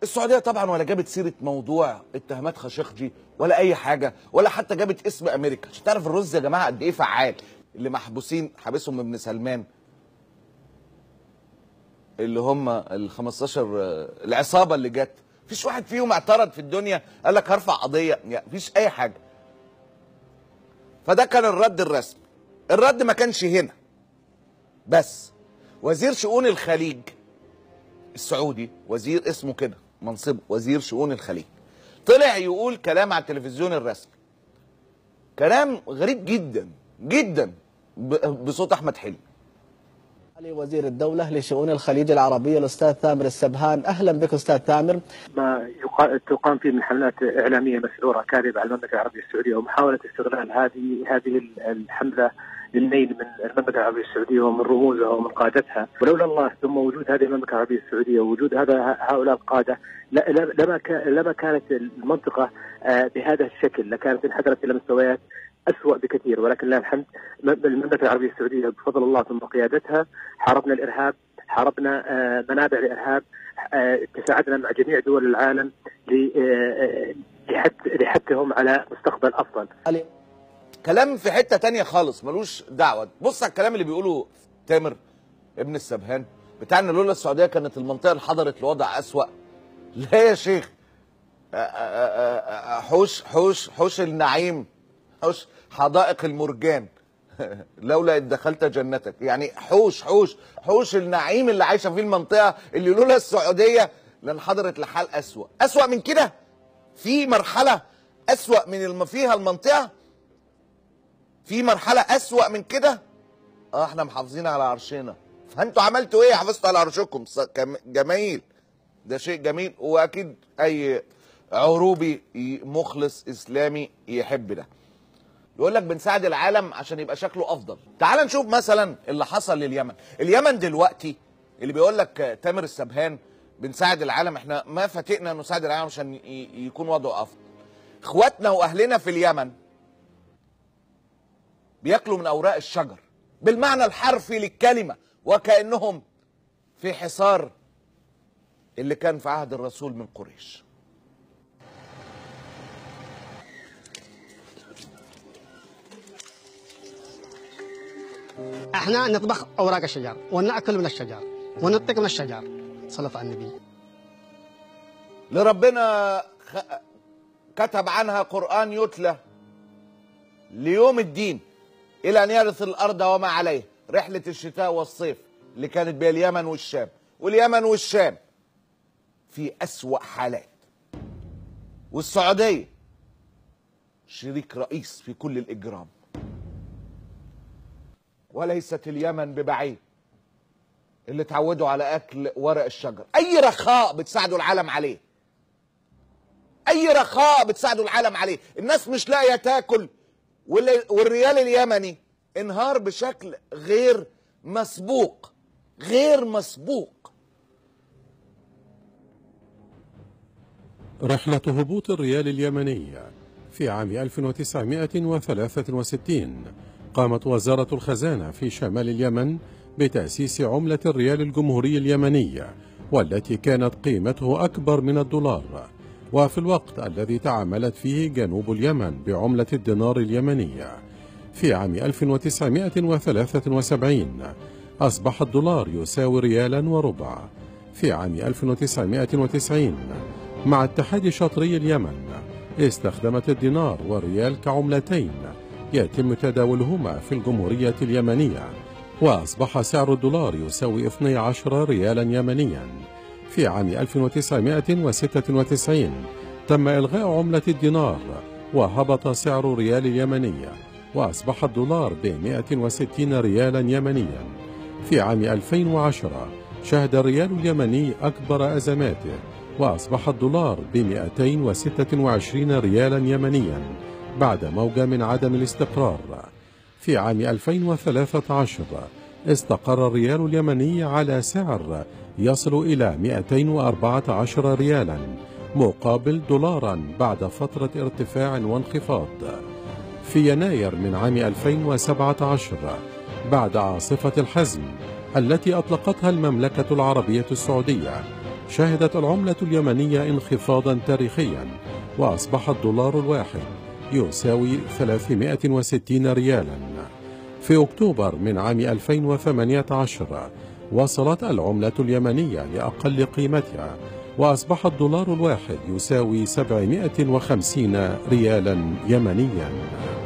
السعوديه طبعا ولا جابت سيره موضوع اتهامات خاشقجي ولا اي حاجه ولا حتى جابت اسم امريكا عشان تعرف الرز يا جماعه قد ايه فعال اللي محبوسين حابسهم ابن سلمان اللي هم ال 15 آه، العصابه اللي جت مفيش واحد فيهم اعترض في الدنيا قال لك هرفع قضيه يعني مفيش اي حاجه فده كان الرد الرسمي الرد ما كانش هنا بس وزير شؤون الخليج السعودي وزير اسمه كده منصبه وزير شؤون الخليج طلع يقول كلام على التلفزيون الرسمي كلام غريب جدا جدا ب- بصوت احمد حلمي علي وزير الدولة لشؤون الخليج العربي الأستاذ تامر السبهان أهلا بك أستاذ تامر ما يقا- تقام فيه من حملات اعلاميه مسعوره كاذبه على المملكه العربيه السعوديه ومحاوله استغلال هذه هذه الحمله للنيل من المملكه العربيه السعوديه ومن رموزها ومن قادتها ولولا الله ثم وجود هذه المملكه العربيه السعوديه ووجود هذا هؤلاء القاده لا- لا- لما كا- لما كانت المنطقه آه، بهذا الشكل لكانت انحدرت الى مستويات أسوأ بكثير ولكن لله الحمد م- المملكة العربية السعودية بفضل الله ثم قيادتها حاربنا الإرهاب حاربنا آه، منابع الإرهاب آه، تساعدنا مع جميع دول العالم ل- آه، آه، لحث لحثهم على مستقبل أفضل علي كلام في حته تانية خالص ملوش دعوه بص على الكلام اللي بيقوله تامر ابن السبهان بتاع ان لولا السعوديه كانت المنطقه اللي حضرت لوضع اسوا لا يا شيخ آ- آ- آ- آ- حوش حوش حوش النعيم حوش حدائق المرجان لولا إذ دخلت جنتك يعني حوش حوش حوش النعيم اللي عايشه فيه المنطقه اللي لولا السعوديه لانحدرت لحال اسوا اسوا من كده في مرحله اسوا من الم فيها المنطقه في مرحله اسوا من كده اه احنا محافظين على عرشنا فانتوا عملتوا ايه حافظتوا على عرشكم ص- كم- جميل ده شيء جميل واكيد اي عروبي ي- مخلص اسلامي يحب ده يقول لك بنساعد العالم عشان يبقى شكله افضل تعال نشوف مثلا اللي حصل لليمن اليمن دلوقتي اللي بيقول لك آه، تامر السبهان بنساعد العالم احنا ما فاتقنا نساعد العالم عشان ي- يكون وضعه افضل اخواتنا واهلنا في اليمن بياكلوا من اوراق الشجر بالمعنى الحرفي للكلمه وكانهم في حصار اللي كان في عهد الرسول من قريش احنا نطبخ اوراق الشجر وناكل من الشجر وننطق من الشجر صلى على النبي اللي ربنا خ... كتب عنها قرآن يتلى ليوم الدين إلى أن يرث الأرض وما عليها رحلة الشتاء والصيف اللي كانت بين اليمن والشام واليمن والشام في أسوأ حالات والسعودية شريك رئيس في كل الإجرام وليست اليمن ببعيد اللي اتعودوا على اكل ورق الشجر اي رخاء بتساعدوا العالم عليه اي رخاء بتساعدوا العالم عليه الناس مش لاقيه تاكل وال- والريال اليمني انهار بشكل غير مسبوق غير مسبوق رحلة هبوط الريال اليمني في عام 1963 قامت وزارة الخزانة في شمال اليمن بتأسيس عملة الريال الجمهوري اليمني والتي كانت قيمته أكبر من الدولار وفي الوقت الذي تعاملت فيه جنوب اليمن بعملة الدينار اليمني في عام 1973 أصبح الدولار يساوي ريالا وربع في عام 1990 مع اتحاد شطري اليمن استخدمت الدينار والريال كعملتين يتم تداولهما في الجمهورية اليمنية وأصبح سعر الدولار يساوي 12 ريالا يمنيا في عام 1996 تم إلغاء عملة الدينار وهبط سعر الريال اليمني وأصبح الدولار ب 160 ريالا يمنيا في عام 2010 شهد الريال اليمني أكبر أزماته وأصبح الدولار ب 226 ريالا يمنيا بعد موجة من عدم الاستقرار في عام 2013 استقر الريال اليمني على سعر يصل إلى 214 ريالا مقابل دولارا بعد فترة ارتفاع وانخفاض في يناير من عام 2017 بعد عاصفة الحزم التي أطلقتها المملكة العربية السعودية شهدت العملة اليمنية انخفاضا تاريخيا وأصبح الدولار الواحد يساوي 360 ريالا في أكتوبر من عام 2018 وصلت العملة اليمنية لأقل قيمتها وأصبح الدولار الواحد يساوي 750 ريالا يمنيا